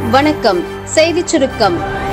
வணக்கம் செய்திச் சுருக்கம்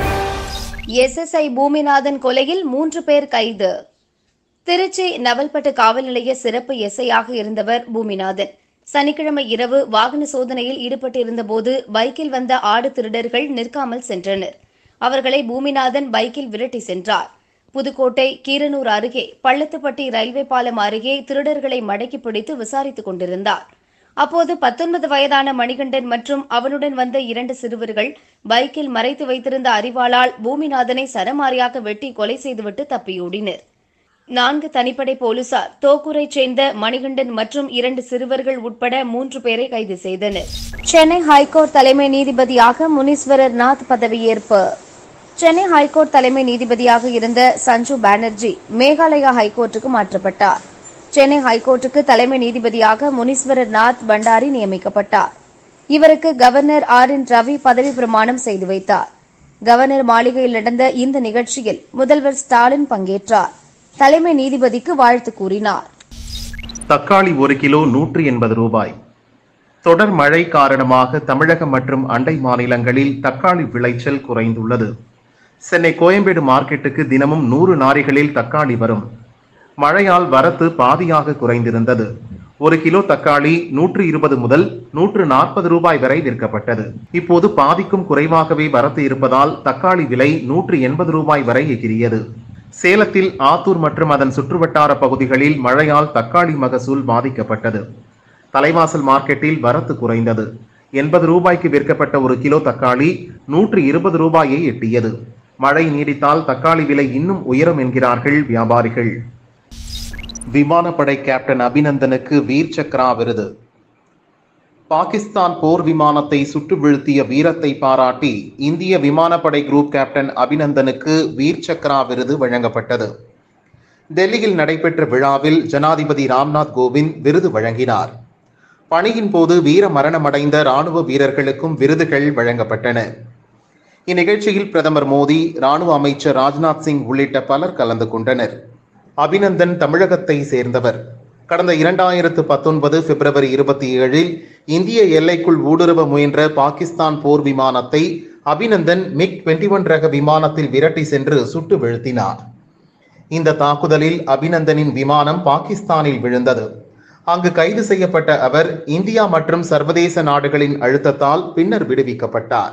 எஸ்எஸ்ஐ பூமிநாதன் கொலையில் மூன்று பேர் கைது திருச்சி நவல்பட்டு காவல் நிலைய சிறப்பு எஸ்ஐயாக இருந்தவர் பூமிநாதன் சனிக்கிழமை இரவு வாகன சோதனையில் ஈடுபட்டிருந்தபோது பைக்கில் வந்த ஆடு திருடர்கள் நிற்காமல் சென்றனர் அவர்களை பூமிநாதன் பைக்கில் விரட்டி சென்றார் புதுக்கோட்டை கீரனூர் அருகே பள்ளத்துப்பட்டி ரயில்வே பாலம் அருகே திருடர்களை மடக்கி பிடித்து விசாரித்துக் கொண்டிருந்தார் அப்போது பத்தொன்பது வயதான மணிகண்டன் மற்றும் அவனுடன் வந்த இரண்டு சிறுவர்கள் பைக்கில் மறைத்து வைத்திருந்த அரிவாளால் பூமிநாதனை சரமாரியாக வெட்டி கொலை செய்துவிட்டு தப்பியோடினர் நான்கு தனிப்படை போலீசார் தோக்கூரைச் சேர்ந்த மணிகண்டன் மற்றும் இரண்டு சிறுவர்கள் உட்பட மூன்று பேரை கைது செய்தனர் சென்னை ஹைகோர்ட் தலைமை நீதிபதியாக முனீஸ்வரர் நாத் பதவியேற்பு சென்னை ஹைகோர்ட் தலைமை நீதிபதியாக இருந்த சஞ்சு பானர்ஜி மேகாலயா ஹைகோர்ட்டுக்கு மாற்றப்பட்டார் சென்னை ஹைகோர்ட்டுக்கு தலைமை நீதிபதியாக முனீஸ்வரர் நாத் பண்டாரி நியமிக்கப்பட்டார் இவருக்கு கவர்னர் ஆர் என் ரவி பதவி பிரமாணம் செய்து வைத்தார் கவர்னர் மாளிகையில் நடந்த இந்த நிகழ்ச்சியில் முதல்வர் ஸ்டாலின் பங்கேற்றார் தலைமை நீதிபதிக்கு வாழ்த்து கூறினார் தக்காளி ஒரு கிலோ நூற்று எண்பது ரூபாய் தொடர் மழை காரணமாக தமிழகம் மற்றும் அண்டை மாநிலங்களில் தக்காளி விளைச்சல் குறைந்துள்ளது சென்னை கோயம்பேடு மார்க்கெட்டுக்கு தினமும் நூறு லாரிகளில் தக்காளி வரும் மழையால் வரத்து பாதியாக குறைந்திருந்தது ஒரு கிலோ தக்காளி நூற்று இருபது முதல் நூற்று நாற்பது ரூபாய் வரை விற்கப்பட்டது இப்போது பாதிக்கும் குறைவாகவே வரத்து இருப்பதால் தக்காளி விலை நூற்று எண்பது ரூபாய் வரை எகிரியது சேலத்தில் ஆத்தூர் மற்றும் அதன் சுற்றுவட்டார பகுதிகளில் மழையால் தக்காளி மகசூல் பாதிக்கப்பட்டது தலைவாசல் மார்க்கெட்டில் வரத்து குறைந்தது எண்பது ரூபாய்க்கு விற்கப்பட்ட ஒரு கிலோ தக்காளி நூற்று இருபது ரூபாயை எட்டியது மழை நீடித்தால் தக்காளி விலை இன்னும் உயரும் என்கிறார்கள் வியாபாரிகள் விமானப்படை கேப்டன் அபிநந்தனுக்கு வீர் சக்ரா விருது பாகிஸ்தான் போர் விமானத்தை சுட்டு வீழ்த்திய வீரத்தை பாராட்டி இந்திய விமானப்படை குரூப் கேப்டன் அபிநந்தனுக்கு வீர் சக்ரா விருது வழங்கப்பட்டது டெல்லியில் நடைபெற்ற விழாவில் ஜனாதிபதி ராம்நாத் கோவிந்த் விருது வழங்கினார் பணியின் போது வீர மரணமடைந்த ராணுவ வீரர்களுக்கும் விருதுகள் வழங்கப்பட்டன இந்நிகழ்ச்சியில் பிரதமர் மோடி ராணுவ அமைச்சர் ராஜ்நாத் சிங் உள்ளிட்ட பலர் கலந்து கொண்டனர் அபிநந்தன் தமிழகத்தை சேர்ந்தவர் கடந்த இரண்டாயிரத்து பத்தொன்பது பிப்ரவரி இருபத்தி ஏழில் இந்திய எல்லைக்குள் ஊடுருவ முயன்ற பாகிஸ்தான் போர் விமானத்தை அபிநந்தன் மிக் டுவெண்டி ஒன் ரக விமானத்தில் விரட்டி சென்று சுட்டு வீழ்த்தினார் இந்த தாக்குதலில் அபிநந்தனின் விமானம் பாகிஸ்தானில் விழுந்தது அங்கு கைது செய்யப்பட்ட அவர் இந்தியா மற்றும் சர்வதேச நாடுகளின் அழுத்தத்தால் பின்னர் விடுவிக்கப்பட்டார்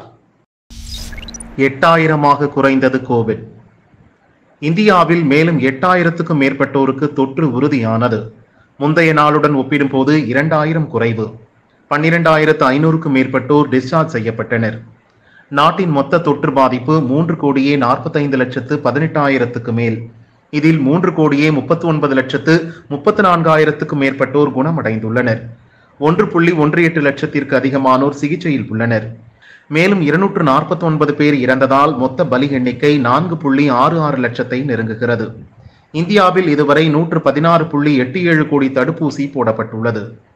எட்டாயிரமாக குறைந்தது கோவிட் இந்தியாவில் மேலும் எட்டாயிரத்துக்கும் மேற்பட்டோருக்கு தொற்று உறுதியானது முந்தைய நாளுடன் ஒப்பிடும்போது இரண்டாயிரம் குறைவு பன்னிரெண்டாயிரத்து ஐநூறுக்கும் மேற்பட்டோர் டிஸ்சார்ஜ் செய்யப்பட்டனர் நாட்டின் மொத்த தொற்று பாதிப்பு மூன்று கோடியே நாற்பத்தைந்து லட்சத்து பதினெட்டாயிரத்துக்கு மேல் இதில் மூன்று கோடியே முப்பத்தி ஒன்பது லட்சத்து முப்பத்தி நான்காயிரத்துக்கும் மேற்பட்டோர் குணமடைந்துள்ளனர் ஒன்று புள்ளி ஒன்று எட்டு லட்சத்திற்கு அதிகமானோர் சிகிச்சையில் உள்ளனர் மேலும் இருநூற்று நாற்பத்தி ஒன்பது பேர் இறந்ததால் மொத்த பலி எண்ணிக்கை நான்கு புள்ளி ஆறு ஆறு லட்சத்தை நெருங்குகிறது இந்தியாவில் இதுவரை நூற்று பதினாறு புள்ளி எட்டு ஏழு கோடி தடுப்பூசி போடப்பட்டுள்ளது